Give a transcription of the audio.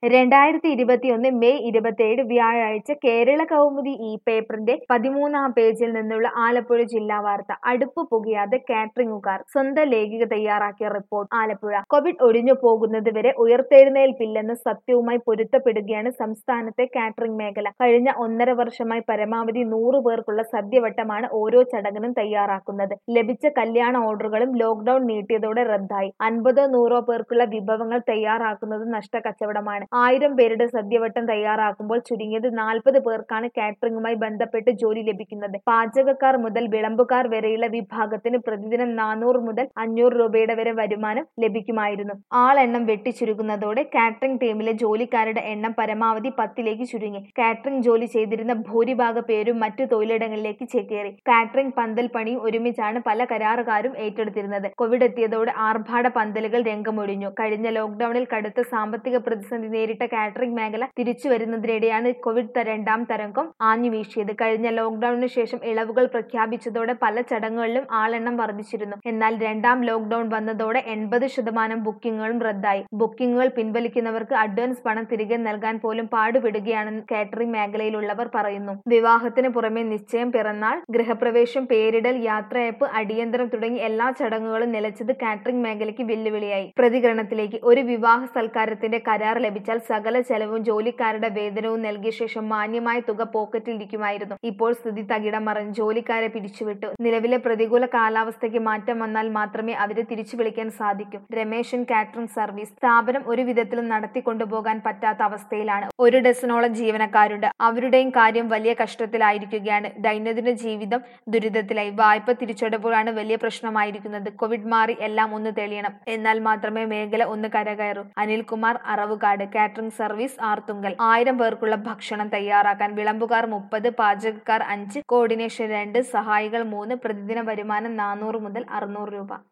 രണ്ടായിരത്തി ഇരുപത്തിയൊന്ന് മെയ് ഇരുപത്തിയേഴ് വ്യാഴാഴ്ച കേരള കൗമുദി ഈ പേപ്പറിന്റെ പതിമൂന്നാം പേജിൽ നിന്നുള്ള ആലപ്പുഴ ജില്ലാ വാർത്ത അടുപ്പ് പുകയാതെ കാറ്ററിംഗുകാർ സ്വന്തം ലേഖിക തയ്യാറാക്കിയ റിപ്പോർട്ട് ആലപ്പുഴ കോവിഡ് ഒഴിഞ്ഞു പോകുന്നത് വരെ ഉയർത്തെഴുന്നേൽപ്പില്ലെന്ന സത്യവുമായി പൊരുത്തപ്പെടുകയാണ് സംസ്ഥാനത്തെ കാറ്ററിംഗ് മേഖല കഴിഞ്ഞ ഒന്നര വർഷമായി പരമാവധി നൂറ് പേർക്കുള്ള സദ്യവട്ടമാണ് ഓരോ ചടങ്ങിനും തയ്യാറാക്കുന്നത് ലഭിച്ച കല്യാണ ഓർഡറുകളും ലോക്ഡൌൺ നീട്ടിയതോടെ റദ്ദായി അൻപതോ നൂറോ പേർക്കുള്ള വിഭവങ്ങൾ തയ്യാറാക്കുന്നത് നഷ്ടക്കച്ചവടമാണ് ആയിരം പേരുടെ സദ്യവട്ടം തയ്യാറാക്കുമ്പോൾ ചുരുങ്ങിയത് നാൽപ്പത് പേർക്കാണ് കാറ്ററിംഗുമായി ബന്ധപ്പെട്ട് ജോലി ലഭിക്കുന്നത് പാചകക്കാർ മുതൽ വിളമ്പുകാർ വരെയുള്ള വിഭാഗത്തിന് പ്രതിദിനം നാനൂറ് മുതൽ അഞ്ഞൂറ് രൂപയുടെ വരെ വരുമാനം ലഭിക്കുമായിരുന്നു ആളെണ്ണം വെട്ടിച്ചുരുങ്ങുന്നതോടെ കാറ്ററിംഗ് ടീമിലെ ജോലിക്കാരുടെ എണ്ണം പരമാവധി പത്തിലേക്ക് ചുരുങ്ങി കാറ്ററിംഗ് ജോലി ചെയ്തിരുന്ന ഭൂരിഭാഗ പേരും മറ്റു തൊഴിലിടങ്ങളിലേക്ക് ചേക്കേറി കാറ്ററിംഗ് പന്തൽ പണിയും ഒരുമിച്ചാണ് പല കരാറുകാരും ഏറ്റെടുത്തിരുന്നത് കോവിഡ് എത്തിയതോടെ ആർഭാട പന്തലുകൾ രംഗമൊഴിഞ്ഞു കഴിഞ്ഞ ലോക്ഡൌണിൽ കടുത്ത സാമ്പത്തിക പ്രതിസന്ധി നേരിട്ട കാറ്ററിംഗ് മേഖല തിരിച്ചു വരുന്നതിനിടെയാണ് കോവിഡ് ത- രണ്ടാം തരംഗം ആഞ്ഞു വീശിയത് കഴിഞ്ഞ ലോക്ഡൌണിന് ശേഷം ഇളവുകൾ പ്രഖ്യാപിച്ചതോടെ പല ചടങ്ങുകളിലും ആളെണ്ണം വർദ്ധിച്ചിരുന്നു എന്നാൽ രണ്ടാം ലോക്ഡൌൺ വന്നതോടെ എൺപത് ശതമാനം ബുക്കിംഗുകളും റദ്ദായി ബുക്കിംഗുകൾ പിൻവലിക്കുന്നവർക്ക് അഡ്വാൻസ് പണം തിരികെ നൽകാൻ പോലും പാടുപെടുകയാണെന്ന് കാറ്ററിംഗ് മേഖലയിലുള്ളവർ പറയുന്നു വിവാഹത്തിന് പുറമെ നിശ്ചയം പിറന്നാൾ ഗൃഹപ്രവേശം പേരിടൽ യാത്രയപ്പ് അടിയന്തരം തുടങ്ങി എല്ലാ ചടങ്ങുകളും നിലച്ചത് കാറ്ററിംഗ് മേഖലയ്ക്ക് വെല്ലുവിളിയായി പ്രതികരണത്തിലേക്ക് ഒരു വിവാഹ സൽക്കാരത്തിന്റെ കരാർ ലഭിച്ചാൽ സകല ചെലവും ജോലിക്കാരുടെ വേതനവും നൽകിയ ശേഷം മാന്യമായ തുക പോക്കറ്റിൽ ഇരിക്കുമായിരുന്നു ഇപ്പോൾ സ്ഥിതി തകിടം മറിഞ്ഞ് ജോലിക്കാരെ പിരിച്ചുവിട്ടു നിലവിലെ പ്രതികൂല കാലാവസ്ഥയ്ക്ക് മാറ്റം വന്നാൽ മാത്രമേ അവരെ തിരിച്ചു വിളിക്കാൻ സാധിക്കൂ രമേശൻ കാറ്ററിംഗ് സർവീസ് സ്ഥാപനം ഒരു വിധത്തിലും നടത്തിക്കൊണ്ടുപോകാൻ പറ്റാത്ത അവസ്ഥയിലാണ് ഒരു ഡസനോളം ജീവനക്കാരുണ്ട് അവരുടെയും കാര്യം വലിയ കഷ്ടത്തിലായിരിക്കുകയാണ് ദൈനംദിന ജീവിതം ദുരിതത്തിലായി വായ്പ തിരിച്ചടവുകളാണ് വലിയ പ്രശ്നമായിരിക്കുന്നത് കോവിഡ് മാറി എല്ലാം ഒന്ന് തെളിയണം എന്നാൽ മാത്രമേ മേഖല ഒന്ന് കരകയറൂ അനിൽകുമാർ അറവുകാട് കാറ്ററിംഗ് സർവീസ് ആർത്തുങ്കൽ ആയിരം പേർക്കുള്ള ഭക്ഷണം തയ്യാറാക്കാൻ വിളമ്പുകാർ മുപ്പത് പാചകക്കാർ അഞ്ച് കോർഡിനേഷൻ രണ്ട് സഹായികൾ മൂന്ന് പ്രതിദിന വരുമാനം നാനൂറ് മുതൽ അറുന്നൂറ് രൂപ